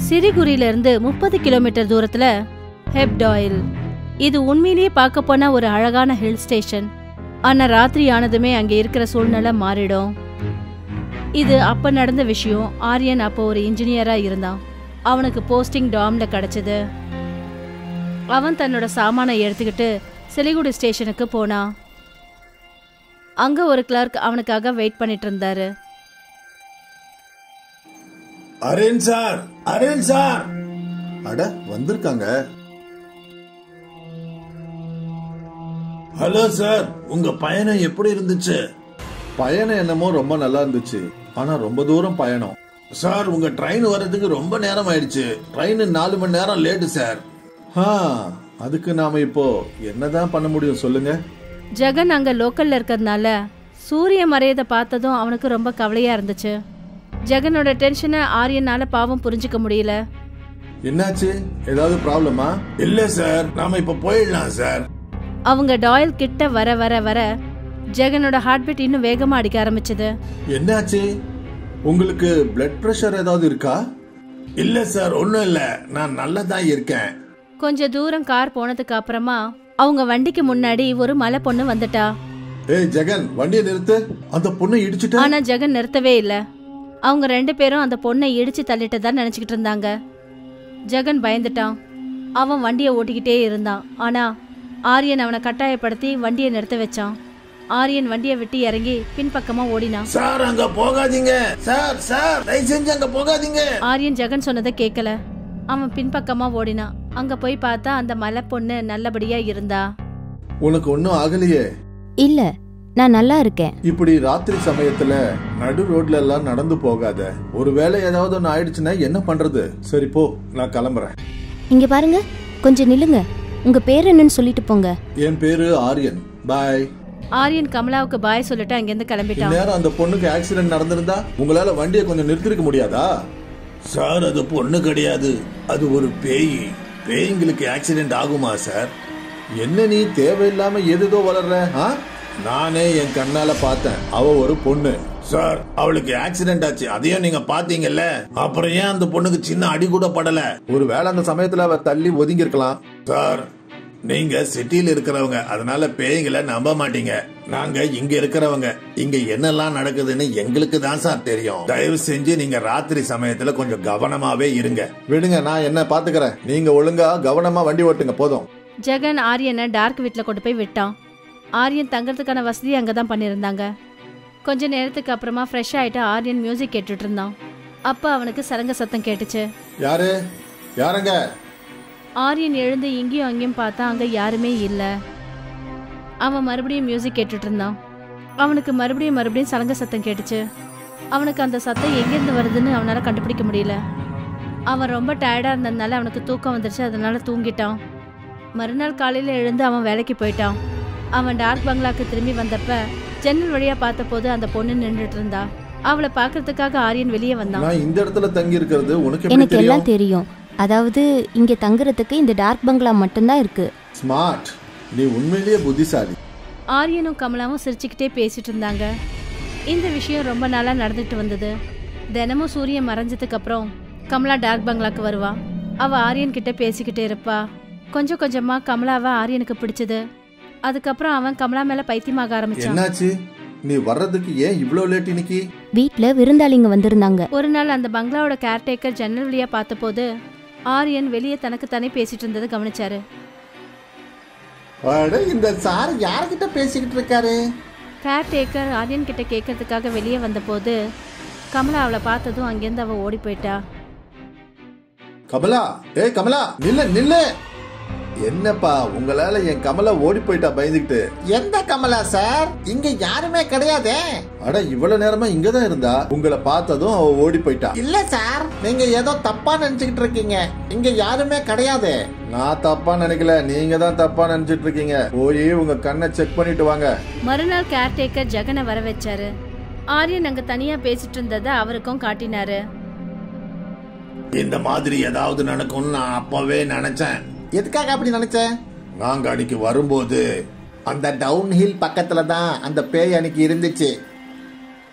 சிரிகுரியில இருந்து முப்பது கிலோமீட்டர் தூரத்துல ஹெப்டாயில் இது உண்மையிலேயே பார்க்க போனா ஒரு அழகான ஹில் ஸ்டேஷன் ஆனா ராத்திரி ஆனதுமே அங்க இருக்கிற சூழ்நிலை மாறிடும் இது அப்ப நடந்த விஷயம் ஆரியன் அப்போ ஒரு இன்ஜினியரா இருந்தான் அவனுக்கு போஸ்டிங் டாம்ல கிடைச்சது அவன் தன்னோட சாமானை எடுத்துக்கிட்டு சிலிகுடி ஸ்டேஷனுக்கு போனான் அங்க ஒரு கிளர்க் அவனுக்காக வெயிட் பண்ணிட்டு இருந்தாரு அரேன் சார் அரேன் சார் அட வந்திருக்காங்க ஹலோ சார் உங்க பயணம் எப்படி இருந்துச்சு பயணம் என்னமோ ரொம்ப நல்லா இருந்துச்சு ஆனா ரொம்ப தூரம் பயணம் சார் உங்க ட்ரெயின் வர்றதுக்கு ரொம்ப நேரம் ஆயிடுச்சு ட்ரெயின் நாலு மணி நேரம் லேட்டு சார் ஆ அதுக்கு நாம இப்போ என்னதான் பண்ண முடியும் சொல்லுங்க ஜெகன் அங்க லோக்கல்ல இருக்கிறதுனால சூரிய மறையதை பார்த்ததும் அவனுக்கு ரொம்ப கவலையா இருந்துச்சு ஜெகனோட டென்ஷனை ஆரியனால பாவம் புரிஞ்சுக்க முடியல என்னாச்சு ஏதாவது ப்ராப்ளமா இல்ல சார் நாம இப்ப போயிடலாம் சார் அவங்க டாயல் கிட்ட வர வர வர ஜெகனோட ஹார்ட் பீட் இன்னும் வேகமா அடிக்க ஆரம்பிச்சது என்னாச்சு உங்களுக்கு பிளட் பிரஷர் ஏதாவது இருக்கா இல்ல சார் ஒண்ணும் இல்ல நான் நல்லா தான் இருக்கேன் கொஞ்ச தூரம் கார் போனதுக்கு அப்புறமா அவங்க வண்டிக்கு முன்னாடி ஒரு மலை பொண்ணு வந்துட்டா ஏய் ஜெகன் வண்டியை நிறுத்து அந்த பொண்ணை இடிச்சிட்ட ஆனா ஜெகன் நிறுத்தவே இல்ல அவங்க ரெண்டு பேரும் அந்த பொண்ணை இடிச்சு தள்ளிட்டதா நினைச்சுக்கிட்டு இருந்தாங்க ஜெகன் பயந்துட்டான் அவன் வண்டியை ஓட்டிக்கிட்டே இருந்தான் ஆனா ஆரியன் அவனை கட்டாயப்படுத்தி வண்டியை நிறுத்த வச்சான் ஆரியன் வண்டியை விட்டு இறங்கி பின்பக்கமா ஓடினான் சார் அங்க போகாதீங்க சார் சார் தயவு செஞ்சு அங்க போகாதீங்க ஆரியன் ஜெகன் சொன்னதை கேட்கல அவன் பின்பக்கமா ஓடினான் அங்க போய் பார்த்தா அந்த மலை பொண்ணு நல்லபடியா இருந்தா உனக்கு ஒன்னும் ஆகலையே இல்ல நான் நல்லா இருக்கேன் இப்படி ராத்திரி சமயத்துல நடு ரோட்ல எல்லாம் நடந்து போகாத ஒருவேளை ஏதாவது ஒண்ணு ஆயிடுச்சுன்னா என்ன பண்றது சரி போ நான் கிளம்புறேன் இங்க பாருங்க கொஞ்சம் நில்லுங்க உங்க பேர் என்னன்னு சொல்லிட்டு போங்க என் பேரு ஆரியன் பாய் ஆரியன் கமலாவுக்கு பாய் சொல்லிட்டு அங்கிருந்து கிளம்பிட்டான் இந்நேரம் அந்த பொண்ணுக்கு ஆக்சிடென்ட் நடந்திருந்தா உங்களால வண்டியை கொஞ்சம் நிறுத்திருக்க முடியாதா சார் அது பொண்ணு கிடையாது அது ஒரு பேய் பேய்ங்களுக்கு ஆக்சிடென்ட் ஆகுமா சார் என்ன நீ தேவையில்லாம எதுதோ வளர்ற ஆ? நானே என் கண்ணால பார்த்தேன் அவ ஒரு பொண்ணு சார் அவளுக்கு ஆக்சிடென்ட் ஆச்சு அதையும் நீங்க பாத்தீங்கல்ல அப்புறம் ஏன் அந்த பொண்ணுக்கு சின்ன அடி கூட படல ஒருவேளை அந்த சமயத்துல அவ தள்ளி ஒதுங்கி இருக்கலாம் சார் நீங்க சிட்டில இருக்கிறவங்க அதனால பேய்களை நம்ப மாட்டீங்க நாங்க இங்க இருக்கிறவங்க இங்க என்னெல்லாம் நடக்குதுன்னு எங்களுக்கு தான் சார் தெரியும் தயவு செஞ்சு நீங்க ராத்திரி சமயத்துல கொஞ்சம் கவனமாவே இருங்க விடுங்க நான் என்ன பாத்துக்கறேன் நீங்க ஒழுங்கா கவனமா வண்டி ஓட்டுங்க போதும் ஜெகன் ஆரியனை டார்க் வீட்டில் கொண்டு போய் விட்டான் ஆரியன் தங்கறதுக்கான வசதி அங்கே தான் பண்ணியிருந்தாங்க கொஞ்ச நேரத்துக்கு அப்புறமா ஃப்ரெஷ் ஆயிட்டு ஆரியன் மியூசிக் கேட்டுட்டு இருந்தான் அப்போ அவனுக்கு சலங்க சத்தம் கேட்டுச்சு யாரு யாருங்க ஆரியன் எழுந்து இங்கேயும் அங்கேயும் பார்த்தா அங்கே யாருமே இல்லை அவன் மறுபடியும் மியூசிக் கேட்டுட்டு இருந்தான் அவனுக்கு மறுபடியும் மறுபடியும் சலங்க சத்தம் கேட்டுச்சு அவனுக்கு அந்த சத்தம் எங்கேருந்து வருதுன்னு அவனால கண்டுபிடிக்க முடியல அவன் ரொம்ப டயர்டாக இருந்ததுனால அவனுக்கு தூக்கம் வந்துருச்சு அதனால தூங்கிட்டான் மறுநாள் காலையில் எழுந்து அவன் வேலைக்கு போயிட்டான் அவன் டார்க் பங்களாக்கு திரும்பி வந்தப்ப ஜன்னல் வழியாக பார்த்தபோது அந்த பொண்ணு நின்றுட்டு இருந்தா அவளை பார்க்கறதுக்காக ஆரியன் வெளியே வந்தான் நான் இந்த இடத்துல தங்கி இருக்கிறது உனக்கு எப்படி எனக்கு தெரியும் எல்லாம் தெரியும் அதாவது இங்க தங்குறதுக்கு இந்த டார்க் பங்களா மட்டும்தான் இருக்கு ஸ்மார்ட் நீ உண்மையிலேயே புத்திசாலி ஆரியனும் கமலாவும் சிரிச்சுக்கிட்டே பேசிட்டு இருந்தாங்க இந்த விஷயம் ரொம்ப நாளாக நடந்துட்டு வந்தது தினமும் சூரியன் மறைஞ்சதுக்கு அப்புறம் கமலா டார்க் பங்களாக்கு வருவா அவ ஆரியன் கிட்ட பேசிக்கிட்டே இருப்பா கொஞ்சம் கொஞ்சமா கமலாவை ஆரியனுக்கு பிடிச்சது அதுக்கப்புறம் அவன் கமலா மேல பைத்தியமாக ஆரம்பிச்சான் என்னாச்சு நீ வர்றதுக்கு ஏன் இவ்ளோ லேட் இன்னைக்கு வீட்ல விருந்தாளிங்க வந்திருந்தாங்க ஒரு நாள் அந்த பங்களாவோட கேர்டேக்கர் ஜன்னல் வழியா பார்த்தபோது ஆரியன் வெளியே தனக்கு தானே பேசிட்டு இருந்ததை கவனிச்சாரு அட இந்த சார் யார்கிட்ட பேசிக்கிட்டு இருக்காரு கேர்டேக்கர் ஆரியன் கிட்ட கேட்கறதுக்காக வெளியே வந்தபோது கமலா அவளை பார்த்ததும் அங்கேருந்து அவ ஓடி போயிட்டா கமலா ஏய் கமலா நில்லு நில்லு என்னப்பா உங்களால என் கமலா ஓடி போயிட்டா பயந்துகிட்டு எந்த கமலா சார் இங்க யாருமே கிடையாதே அட இவ்வளவு நேரமா இங்கதான் இருந்தா உங்களை பார்த்ததும் அவ ஓடி போயிட்டா இல்ல சார் நீங்க ஏதோ தப்பா நினைச்சுக்கிட்டு இருக்கீங்க இங்க யாருமே கிடையாது நான் தப்பா நினைக்கல நீங்க தான் தப்பா நினைச்சிட்டு இருக்கீங்க போய் உங்க கண்ணை செக் பண்ணிட்டு வாங்க மறுநாள் கேர்டேக்கர் ஜெகனை வர வச்சாரு ஆரியன் அங்க தனியா பேசிட்டு இருந்ததை அவருக்கும் காட்டினாரு இந்த மாதிரி ஏதாவது நடக்கும்னு நான் அப்பவே நினைச்சேன் எதுக்காக அப்படி நினைச்சேன் நாங்க அன்னைக்கு வரும்போது அந்த டவுன் ஹில் பக்கத்துல தான் அந்த பேய் அன்னைக்கு இருந்துச்சு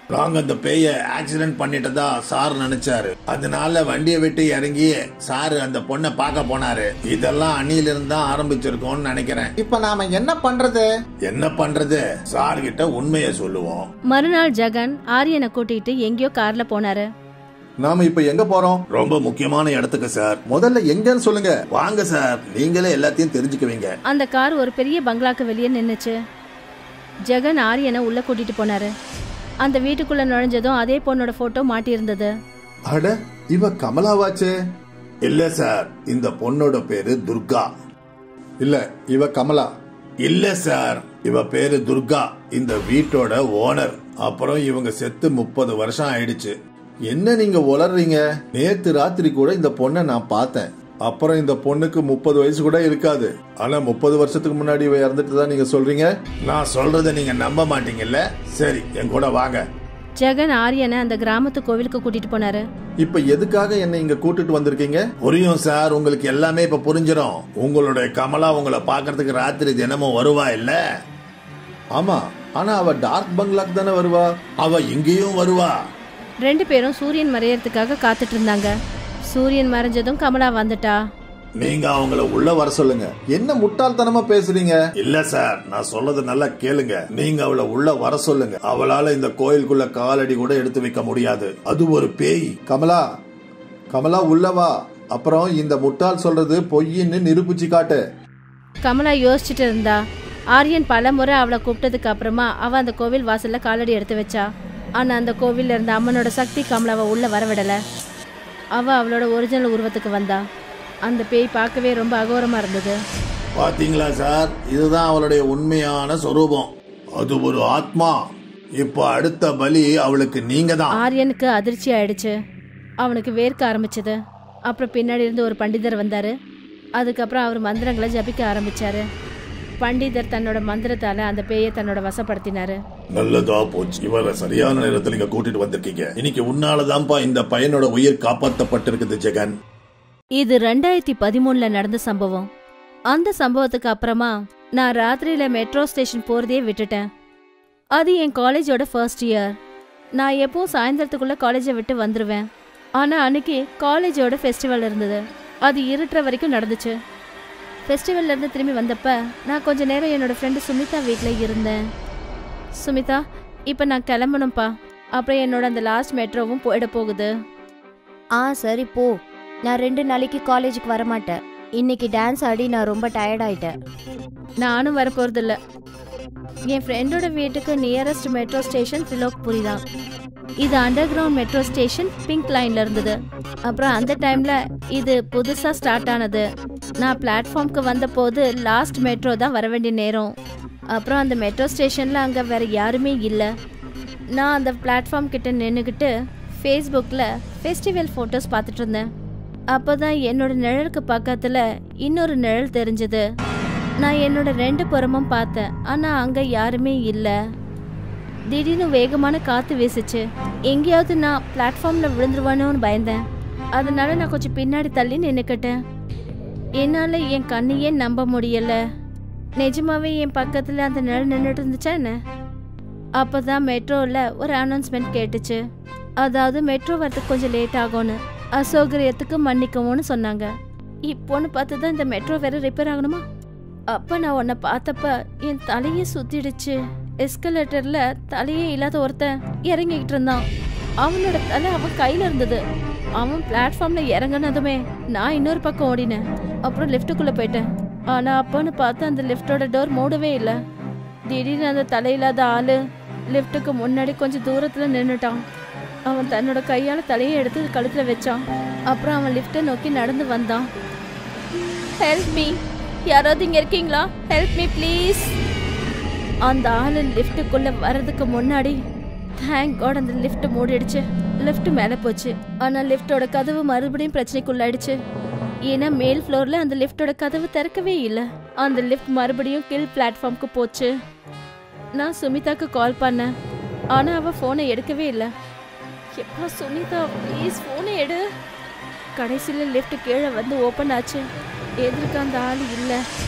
நாங்க அந்த பேய ஆக்சிடென்ட் பண்ணிட்டதா சார் நினைச்சாரு அதனால வண்டியை விட்டு இறங்கி சார் அந்த பொண்ணை பார்க்க போனாரு இதெல்லாம் அணியில இருந்து தான் ஆரம்பிச்சிருக்கோம்னு நினைக்கிறேன் இப்ப நாம என்ன பண்றது என்ன பண்றது சார் கிட்ட உண்மையை சொல்லுவோம் மறுநாள் ஜெகன் ஆரியனை கூட்டிட்டு எங்கேயோ கார்ல போனாரு நாம இப்ப எங்க போறோம் ரொம்ப முக்கியமான இடத்துக்கு சார் முதல்ல எங்கன்னு சொல்லுங்க வாங்க சார் நீங்களே எல்லாத்தையும் தெரிஞ்சுக்குவீங்க அந்த கார் ஒரு பெரிய பங்களாக்கு வெளியே நின்னுச்சு ஜெகன் ஆரியனை உள்ள கூட்டிட்டு போனாரு அந்த வீட்டுக்குள்ள நுழைஞ்சதும் அதே பொண்ணோட போட்டோ மாட்டியிருந்தது அட இவ கமலாவாச்சே இல்ல சார் இந்த பொண்ணோட பேரு துர்கா இல்ல இவ கமலா இல்ல சார் இவ பேரு துர்கா இந்த வீட்டோட ஓனர் அப்புறம் இவங்க செத்து முப்பது வருஷம் ஆயிடுச்சு என்ன நீங்க உளறீங்க நேத்து ராத்திரி கூட இந்த பொண்ணை நான் பார்த்தேன் அப்புறம் இந்த பொண்ணுக்கு முப்பது வயசு கூட இருக்காது ஆனா முப்பது வருஷத்துக்கு முன்னாடி இவ இறந்துட்டு தான் நீங்க சொல்றீங்க நான் சொல்றத நீங்க நம்ப மாட்டீங்கல்ல சரி என் கூட வாங்க ஜெகன் ஆரியனை அந்த கிராமத்து கோவிலுக்கு கூட்டிட்டு போனாரு இப்ப எதுக்காக என்னை இங்க கூட்டிட்டு வந்திருக்கீங்க புரியும் சார் உங்களுக்கு எல்லாமே இப்ப புரிஞ்சிடும் உங்களுடைய கமலா உங்களை பாக்குறதுக்கு ராத்திரி தினமும் வருவா இல்ல ஆமா ஆனா அவ டார்க் பங்களாக்கு தானே வருவா அவ இங்கேயும் வருவா ரெண்டு பேரும் சூரியன் மறையறதுக்காக காத்துட்டு இருந்தாங்க சூரியன் மறைஞ்சதும் கமலா வந்துட்டா நீங்க அவங்கள உள்ள வர சொல்லுங்க என்ன முட்டாள்தனமா பேசுறீங்க இல்ல சார் நான் சொல்றது நல்லா கேளுங்க நீங்க அவளை உள்ள வர சொல்லுங்க அவளால இந்த கோயிலுக்குள்ள காலடி கூட எடுத்து வைக்க முடியாது அது ஒரு பேய் கமலா கமலா உள்ளவா அப்புறம் இந்த முட்டாள் சொல்றது பொய்ன்னு நிரூபிச்சு காட்டு கமலா யோசிச்சுட்டு இருந்தா ஆரியன் பல முறை அவளை கூப்பிட்டதுக்கு அப்புறமா அவ அந்த கோவில் வாசல்ல காலடி எடுத்து வச்சா ஆனா அந்த கோவில்ல இருந்த அம்மனோட சக்தி கமலாவை உள்ள வரவிடல அவ அவளோட ஒரிஜினல் உருவத்துக்கு வந்தா அந்த பேய் பார்க்கவே ரொம்ப அகோரமா இருந்தது பாத்தீங்களா சார் இதுதான் அவளுடைய உண்மையான சொரூபம் அது ஒரு ஆத்மா இப்போ அடுத்த பலி அவளுக்கு நீங்க தான் ஆரியனுக்கு அதிர்ச்சி ஆயிடுச்சு அவனுக்கு வேர்க்க ஆரம்பிச்சது அப்புறம் பின்னாடி இருந்து ஒரு பண்டிதர் வந்தாரு அதுக்கப்புறம் அவர் மந்திரங்களை ஜபிக்க ஆரம்பிச்சாரு பண்டிதர் தன்னோட மந்திரத்தால அந்த பேயை தன்னோட வசப்படுத்தினாரு நல்லதா போச்சு இவரை சரியான நேரத்துல இங்க கூட்டிட்டு வந்திருக்கீங்க இன்னைக்கு உன்னாலதான்ப்பா இந்த பையனோட உயிர் காப்பாத்தப்பட்டிருக்குது ஜெகன் இது ரெண்டாயிரத்தி பதிமூணுல நடந்த சம்பவம் அந்த சம்பவத்துக்கு அப்புறமா நான் ராத்திரியில மெட்ரோ ஸ்டேஷன் போறதே விட்டுட்டேன் அது என் காலேஜோட ஃபர்ஸ்ட் இயர் நான் எப்பவும் சாயந்தரத்துக்குள்ள காலேஜை விட்டு வந்துருவேன் ஆனா அன்னைக்கு காலேஜோட ஃபெஸ்டிவல் இருந்தது அது இருட்டுற வரைக்கும் நடந்துச்சு ஃபெஸ்டிவல்ல இருந்து திரும்பி வந்தப்ப நான் கொஞ்ச நேரம் என்னோட ஃப்ரெண்டு சுமிதா வீட்டில் இருந்தேன் சுமிதா இப்போ நான் கிளம்பணும்ப்பா அப்புறம் என்னோட அந்த லாஸ்ட் மெட்ரோவும் போயிட போகுது ஆ சரி போ நான் ரெண்டு நாளைக்கு காலேஜுக்கு வரமாட்டேன் இன்னைக்கு டான்ஸ் ஆடி நான் ரொம்ப டயர்ட் ஆயிட்டேன் நானும் வரப்போறதில்ல என் ஃப்ரெண்டோட வீட்டுக்கு நியரஸ்ட் மெட்ரோ ஸ்டேஷன் திலோக்புரி தான் இது underground metro station pink லைன்ல இருந்தது அப்புறம் அந்த டைம்ல இது புதுசா ஸ்டார்ட் ஆனது நான் பிளாட்ஃபார்ம்க்கு வந்தபோது லாஸ்ட் மெட்ரோ தான் வர வேண்டிய நேரம் அப்புறம் அந்த மெட்ரோ ஸ்டேஷன்ல அங்க வேற யாருமே இல்லை நான் அந்த பிளாட்ஃபார்ம் கிட்ட நின்றுக்கிட்டு ஃபேஸ்புக்கில் ஃபெஸ்டிவல் ஃபோட்டோஸ் பார்த்துட்டு இருந்தேன் அப்போ தான் என்னோட நிழலுக்கு பக்கத்தில் இன்னொரு நிழல் தெரிஞ்சது நான் என்னோட ரெண்டு புறமும் பார்த்தேன் ஆனால் அங்கே யாருமே இல்லை திடீர்னு வேகமான காற்று வீசுச்சு எங்கேயாவது நான் பிளாட்ஃபார்மில் விழுந்துருவானோன்னு பயந்தேன் அதனால நான் கொஞ்சம் பின்னாடி தள்ளி நின்றுக்கிட்டேன் என்னால் என் கண்ணையே நம்ப முடியல நிஜமாவே என் பக்கத்தில் அந்த நிழல் நின்றுட்டு இருந்துச்சா என்ன அப்போ தான் மெட்ரோவில் ஒரு அனௌன்ஸ்மெண்ட் கேட்டுச்சு அதாவது மெட்ரோ வரதுக்கு கொஞ்சம் லேட் ஆகும்னு அசௌகரியத்துக்கு மன்னிக்கவும்னு சொன்னாங்க இப்போன்னு பார்த்து தான் இந்த மெட்ரோ வேற ரிப்பேர் ஆகணுமா அப்போ நான் உன்னை பார்த்தப்ப என் தலையே சுத்திடுச்சு எஸ்கலேட்டர்ல தலையே இல்லாத ஒருத்தன் இறங்கிக்கிட்டு இருந்தான் அவனோட தலை அவன் கையில இருந்தது அவன் பிளாட்ஃபார்ம்ல இறங்குனதுமே நான் இன்னொரு பக்கம் ஓடினேன் அப்புறம் லிஃப்ட்டுக்குள்ள போயிட்டேன் ஆனா அப்போன்னு பார்த்து அந்த லிஃப்டோட டோர் மூடவே இல்லை திடீர்னு அந்த தலையில்லாத ஆளு லிஃப்ட்டுக்கு முன்னாடி கொஞ்சம் தூரத்துல நின்னுட்டான் அவன் தன்னோட கையால தலையை எடுத்து கழுத்துல வச்சான் அப்புறம் அவன் லிஃப்ட்டை நோக்கி நடந்து வந்தான் ஹெல்ப் மீ யாராவது இங்க இருக்கீங்களா ஹெல்ப் மீ ப்ளீஸ் அந்த ஆளு லிஃப்ட்டுக்குள்ள வர்றதுக்கு முன்னாடி தேங்க் காட் அந்த லிஃப்ட் மூடிடுச்சு லிஃப்ட் மேலே போச்சு ஆனா லிஃப்டோட கதவு மறுபடியும் பிரச்சனைக்குள்ளாயிடுச்சு ஏன்னா மேல் ஃப்ளோர்ல அந்த லிஃப்டோட கதவு திறக்கவே இல்லை அந்த லிஃப்ட் மறுபடியும் கீழ் பிளாட்ஃபார்ம்க்கு போச்சு நான் சுமிதாக்கு கால் பண்ணேன் ஆனா அவ ஃபோனை எடுக்கவே இல்லை எப்பா சுனிதா ப்ளீஸ் ஃபோனை எடு கடைசியில் லிஃப்ட் கீழே வந்து ஓப்பன் ஆச்சு எதிர்க்க அந்த ஆள் இல்லை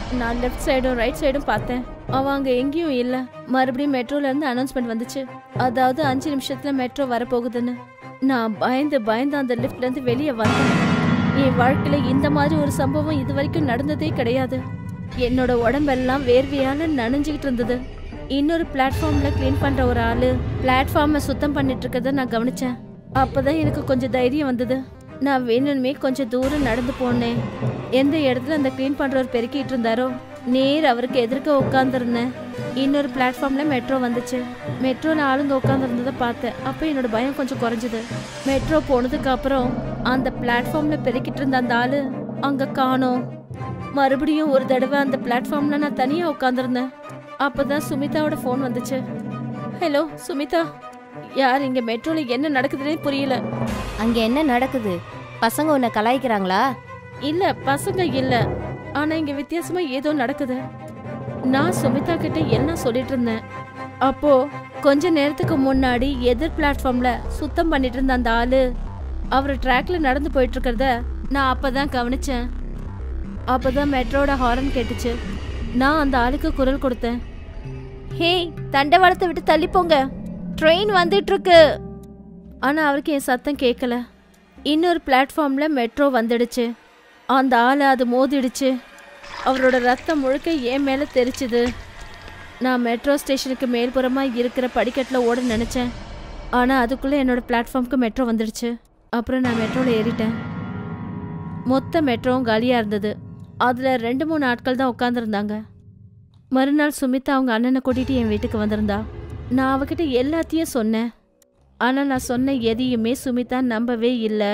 நான் லெஃப்ட் சைடும் ரைட் சைடும் பார்த்தேன் அவன் அங்க எங்கேயும் இல்ல மறுபடியும் மெட்ரோல இருந்து அனௌன்ஸ்மெண்ட் வந்துச்சு அதாவது அஞ்சு நிமிஷத்துல மெட்ரோ வரப்போகுதுன்னு நான் பயந்து பயந்து அந்த லிஃப்ட்ல இருந்து வெளியே வந்தேன் என் வாழ்க்கையில இந்த மாதிரி ஒரு சம்பவம் இது வரைக்கும் நடந்ததே கிடையாது என்னோட உடம்பெல்லாம் வேர்வையால நனைஞ்சுக்கிட்டு இருந்தது இன்னொரு பிளாட்ஃபார்ம்ல க்ளீன் பண்ற ஒரு ஆளு பிளாட்ஃபார்மை சுத்தம் பண்ணிட்டு இருக்கறத நான் கவனிச்சேன் அப்பதான் எனக்கு கொஞ்சம் தைரியம் வந்தது நான் வேணுமே கொஞ்சம் தூரம் நடந்து போனேன் எந்த இடத்துல அந்த க்ளீன் பண்றவர் பெருக்கிட்டு இருந்தாரோ நேர் அவருக்கு எதிர்க்க உட்காந்துருந்தேன் இன்னொரு பிளாட்ஃபார்ம்ல மெட்ரோ வந்துச்சு மெட்ரோல ஆளுங்க உட்காந்துருந்ததை பார்த்தேன் அப்போ என்னோட பயம் கொஞ்சம் குறைஞ்சது மெட்ரோ போனதுக்கு அப்புறம் அந்த பிளாட்ஃபார்ம்ல பெருக்கிட்டு இருந்த அந்த ஆளு அங்க காணோம் மறுபடியும் ஒரு தடவை அந்த பிளாட்ஃபார்ம்ல நான் தனியா உட்காந்துருந்தேன் அப்பதான் சுமிதாவோட ஃபோன் வந்துச்சு ஹலோ சுமிதா யார் இங்க மெட்ரோல என்ன நடக்குதுன்னே புரியல அங்க என்ன நடக்குது பசங்க உன்னை கலாய்க்கிறாங்களா இல்ல பசங்க இல்ல ஆனா இங்க வித்தியாசமா ஏதோ நடக்குது நான் சுமிதா கிட்ட என்ன சொல்லிட்டு இருந்தேன் அப்போ கொஞ்ச நேரத்துக்கு முன்னாடி எதிர் பிளாட்ஃபார்ம்ல சுத்தம் பண்ணிட்டு இருந்த அந்த ஆளு அவர் ட்ராக்ல நடந்து போயிட்டு இருக்கிறத நான் அப்பதான் கவனிச்சேன் அப்பதான் மெட்ரோட ஹாரன் கேட்டுச்சு நான் அந்த ஆளுக்கு குரல் கொடுத்தேன் ஹேய் தண்டவாளத்தை விட்டு தள்ளி போங்க ட்ரெயின் வந்துட்டு இருக்கு ஆனா அவருக்கு என் சத்தம் கேட்கல இன்னொரு பிளாட்ஃபார்ம்ல மெட்ரோ வந்துடுச்சு அந்த ஆளை அது மோதிடுச்சு அவரோட ரத்தம் முழுக்க என் மேலே தெரிச்சுது நான் மெட்ரோ ஸ்டேஷனுக்கு மேல்புறமாக இருக்கிற படிக்கட்டில் ஓட நினச்சேன் ஆனால் அதுக்குள்ளே என்னோட பிளாட்ஃபார்முக்கு மெட்ரோ வந்துடுச்சு அப்புறம் நான் மெட்ரோவில் ஏறிட்டேன் மொத்த மெட்ரோவும் காலியாக இருந்தது அதில் ரெண்டு மூணு ஆட்கள் தான் உட்காந்துருந்தாங்க மறுநாள் சுமிதா அவங்க அண்ணனை கூட்டிகிட்டு என் வீட்டுக்கு வந்திருந்தா நான் அவகிட்ட எல்லாத்தையும் சொன்னேன் ஆனால் நான் சொன்ன எதையுமே சுமிதா நம்பவே இல்லை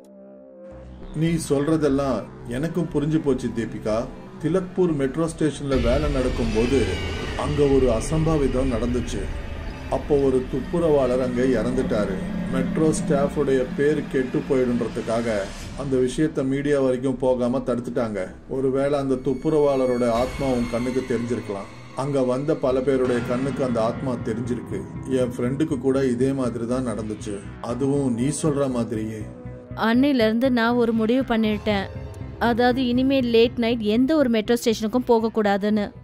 நீ சொல்றதெல்லாம் எனக்கும் புரிஞ்சு போச்சு தீபிகா திலக்பூர் மெட்ரோ ஸ்டேஷன்ல வேலை நடக்கும்போது அங்க ஒரு அசம்பாவிதம் நடந்துச்சு அப்போ ஒரு துப்புரவாளர் அங்க இறந்துட்டாரு மெட்ரோ ஸ்டாஃபுடைய பேர் கெட்டு போயிடுன்றதுக்காக அந்த விஷயத்த மீடியா வரைக்கும் போகாம தடுத்துட்டாங்க ஒருவேளை அந்த துப்புரவாளரோட ஆத்மா உன் கண்ணுக்கு தெரிஞ்சிருக்கலாம் அங்க வந்த பல பேருடைய கண்ணுக்கு அந்த ஆத்மா தெரிஞ்சிருக்கு என் ஃப்ரெண்டுக்கு கூட இதே மாதிரி தான் நடந்துச்சு அதுவும் நீ சொல்ற மாதிரியே அன்னையிலேருந்து நான் ஒரு முடிவு பண்ணிட்டேன் அதாவது இனிமேல் லேட் நைட் எந்த ஒரு மெட்ரோ ஸ்டேஷனுக்கும் போகக்கூடாதுன்னு